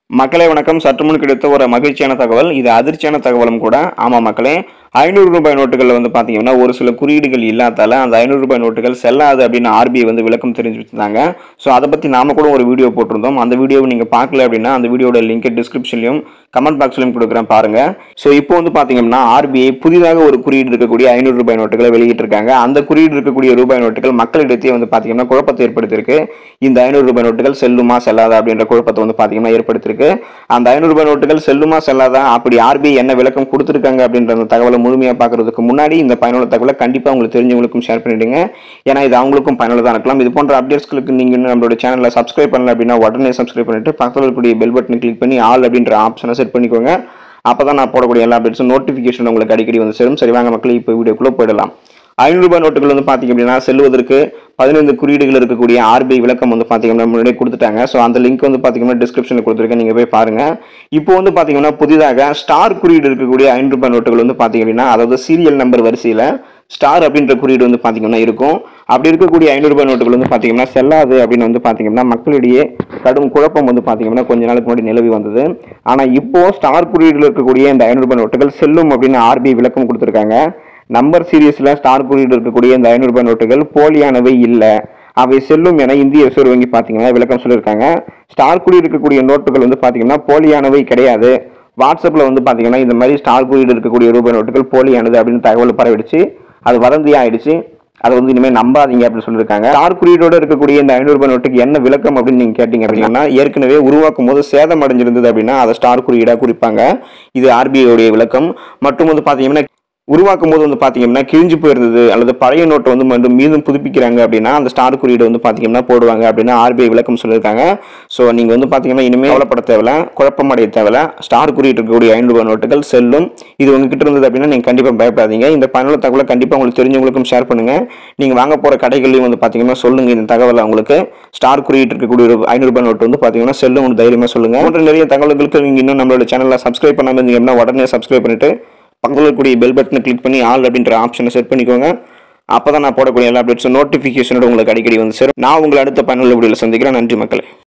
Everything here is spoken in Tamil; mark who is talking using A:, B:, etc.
A: மக்களே வணக்கம் சற்று முன் கிடைத்த ஒரு மகிழ்ச்சியான தகவல் இது அதிர்ச்சியான தகவலும் கூட ஆமாம் மக்களே ஐநூறு ரூபாய் நோட்டுகளில் வந்து பார்த்தீங்கன்னா ஒரு சில குறியீடுகள் இல்லாதால அந்த ஐநூறு ரூபாய் நோட்டுகள் செல்லாது அப்படின்னு ஆர்பிஐ வந்து விளக்கம் தெரிஞ்சு வச்சிருந்தாங்க ஸோ அதை பற்றி நாம கூட ஒரு வீடியோ போட்டிருந்தோம் அந்த வீடியோவை நீங்கள் பார்க்கல அப்படின்னா அந்த வீடியோட லிங்க் டிஸ்கிரிப்ஷன்லையும் கமெண்ட் பாக்ஸ்லையும் கொடுக்குறேன் பாருங்க ஸோ இப்போ வந்து பார்த்தீங்கன்னா ஆர்பிஐ புதிதாக ஒரு குறியீடு இருக்கக்கூடிய ஐநூறு ரூபாய் நோட்டுகளை வெளியிட்டிருக்காங்க அந்த குறியீடு இருக்கக்கூடிய ரூபாய் நோட்டுகள் மக்களிடத்தையே வந்து பார்த்தீங்கன்னா குழப்பத்தை ஏற்படுத்தியிருக்கு இந்த ஐநூறு ரூபாய் நோட்டுகள் செல்லுமா செல்லாதா அப்படின்ற குழப்பத்தை வந்து பார்த்தீங்கன்னா ஏற்படுத்தியிருக்கு அந்த ஐநூறு ரூபாய் நோட்டுகள் செல்லுமா செல்லாதா அப்படி ஆர்பிஐ என்ன விளக்கம் கொடுத்துருக்காங்க அப்படின்ற அந்த தகவலை முழுமையாக பார்க்கறதுக்கு முன்னாடி இந்த பயனுள்ள தகவலை கண்டிப்பாக உங்களுக்கு தெரிஞ்சவங்களுக்கும் ஷேர் பண்ணிடுங்க ஏன்னா இது அவங்களுக்கும் பயனுள்ளதாக இருக்கலாம் இது போன்ற அப்டேட்ஸ்களுக்கு நீங்கள் இன்னும் நம்மளோட சேனலை சப்ஸ்கிரைப் பண்ணல அப்படின்னா உடனே சப்ஸ்கிரைப் பண்ணிட்டு பக்கத்தில் இருக்கக்கூடிய பெல் பட்டனை கிளிக் பண்ணி ஆல் அப்படின்ற ஆப்ஷனை செட் பண்ணிக்கோங்க அப்போ தான் நான் போடக்கூடிய எல்லா அப்டேட்ஸும் நோட்டிஃபிகேஷன் உங்களுக்கு அடிக்கடி வந்து சேரும் சரி வாங்க மக்களே இப்போ வீடியோக்குள்ளே போயிடலாம் ஐநூறு ரூபாய் நோட்டுகள் வந்து பார்த்தீங்க அப்படின்னா செல்வதற்கு பதினைந்து குறியீடுகள் இருக்கக்கூடிய ஆர்பிஐ விளக்கம் வந்து பார்த்தீங்கன்னா முன்னாடியே கொடுத்துட்டாங்க ஸோ அந்த லிங்க் வந்து பார்த்தீங்கன்னா டிஸ்கிரிப்ஷனில் கொடுத்துருக்கேன் நீங்கள் போய் பாருங்க இப்போ வந்து பார்த்தீங்கன்னா புதிதாக ஸ்டார் குறியீடு இருக்கக்கூடிய ஐநூறு ரூபாய் நோட்டுகள் வந்து பார்த்தீங்க அப்படின்னா அதாவது சீரியல் நம்பர் வரிசையில் ஸ்டார் அப்படின்ற குறியீடு வந்து பார்த்தீங்கன்னா இருக்கும் அப்படி இருக்கக்கூடிய ஐநூறு ரூபாய் நோட்டுகள் வந்து பார்த்தீங்கன்னா செல்லாது அப்படின்னு வந்து பார்த்தீங்கன்னா மக்களிடையே கடும் குழப்பம் வந்து பார்த்தீங்கன்னா கொஞ்ச நாளுக்கு முன்னாடி நிலவி வந்தது ஆனால் இப்போ ஸ்டார் குறியீடுல இருக்கக்கூடிய இந்த ஐநூறு ரூபாய் நோட்டுகள் செல்லும் அப்படின்னு ஆர்பிஐ விளக்கம் கொடுத்துருக்காங்க நம்பர் சீரியஸில் ஸ்டார் குறியீடு இருக்கக்கூடிய இந்த ஐநூறு ரூபாய் நோட்டுகள் போலியானவை இல்லை அவை செல்லும் என இந்திய ரிசர்வ் வங்கி பார்த்தீங்கன்னா விளக்கம் சொல்லியிருக்காங்க ஸ்டார் குறியீடு இருக்கக்கூடிய நோட்டுகள் வந்து பார்த்தீங்கன்னா போலியானவை கிடையாது வாட்ஸ்அப்பில் வந்து பார்த்தீங்கன்னா இந்த மாதிரி ஸ்டார் குறியீடு இருக்கக்கூடிய ரூபாய் நோட்டுகள் போலியானது அப்படின்னு தகவல் பரவிடுச்சு அது வதந்தி ஆயிடுச்சு அதை வந்து இனிமேல் நம்பாதீங்க அப்படின்னு சொல்லியிருக்காங்க ஸ்டார் குறியீடோட இருக்கக்கூடிய இந்த ஐநூறு ரூபாய் நோட்டுக்கு என்ன விளக்கம் அப்படின்னு நீங்க கேட்டீங்க அப்படின்னா ஏற்கனவே உருவாக்கும் போது சேதம் அடைஞ்சிருந்தது அப்படின்னா அதை ஸ்டார் குறியீடாக குறிப்பாங்க இது ஆர்பிஐ உடைய விளக்கம் மற்றும் வந்து பார்த்தீங்கன்னா உருவாக்கும் போது வந்து பார்த்தீங்கன்னா கிழிஞ்சு போயிருந்தது அல்லது பழைய நோட்டை வந்து மீண்டும் மீண்டும் புதுப்பிக்கிறாங்க அப்படின்னா அந்த ஸ்டார் குறியீடு வந்து பார்த்தீங்கன்னா போடுவாங்க அப்படின்னு ஆர்பிஐ விளக்கம் சொல்லியிருக்காங்க ஸோ நீங்கள் வந்து பார்த்தீங்கன்னா இனிமேல் கவலைப்பட தேவையில்ல குழப்பம் அடைய தேவையில்ல ஸ்டார் குறியீடு இருக்கக்கூடிய ஐநூறு ரூபாய் நோட்டுகள் செல்லும் இது உங்ககிட்ட இருந்தது அப்படின்னா நீங்கள் கண்டிப்பாக பயப்படாதீங்க இந்த பயனுள்ள தகவலை கண்டிப்பாக உங்களுக்கு தெரிஞ்சவங்களுக்கும் ஷேர் பண்ணுங்க நீங்கள் வாங்க போகிற கடைகள்லையும் வந்து பார்த்தீங்கன்னா சொல்லுங்க இந்த தகவலை உங்களுக்கு ஸ்டார் குறியீடு இருக்கக்கூடிய ஒரு ஐநூறு ரூபாய் நோட்டு வந்து பார்த்தீங்கன்னா செல்லும் தைரியமாக சொல்லுங்க போன்ற நிறைய தகவல்களுக்கு நீங்கள் இன்னும் நம்மளோட சேனலில் சப்ஸ்கிரைப் பண்ணாமல் இருந்தீங்க அப்படின்னா உடனே சப்ஸ்கிரைப் பண்ணிட்டு பக்கத்தில் இருக்கக்கூடிய பெல் பட்டனை கிளிக் பண்ணி ஆல் அப்படின்ற ஆப்ஷனை செட் பண்ணிக்கோங்க அப்போ தான் நான் போடக்கூடிய எல்லா அப்டேட்ஸும் நோட்டிஃபிகேஷனோட உங்களுக்கு அடிக்கடி வந்து சேரும் நான் உங்களை அடுத்த பயனுள்ள வீடியோவில் சந்திக்கிறேன் நன்றி மக்களே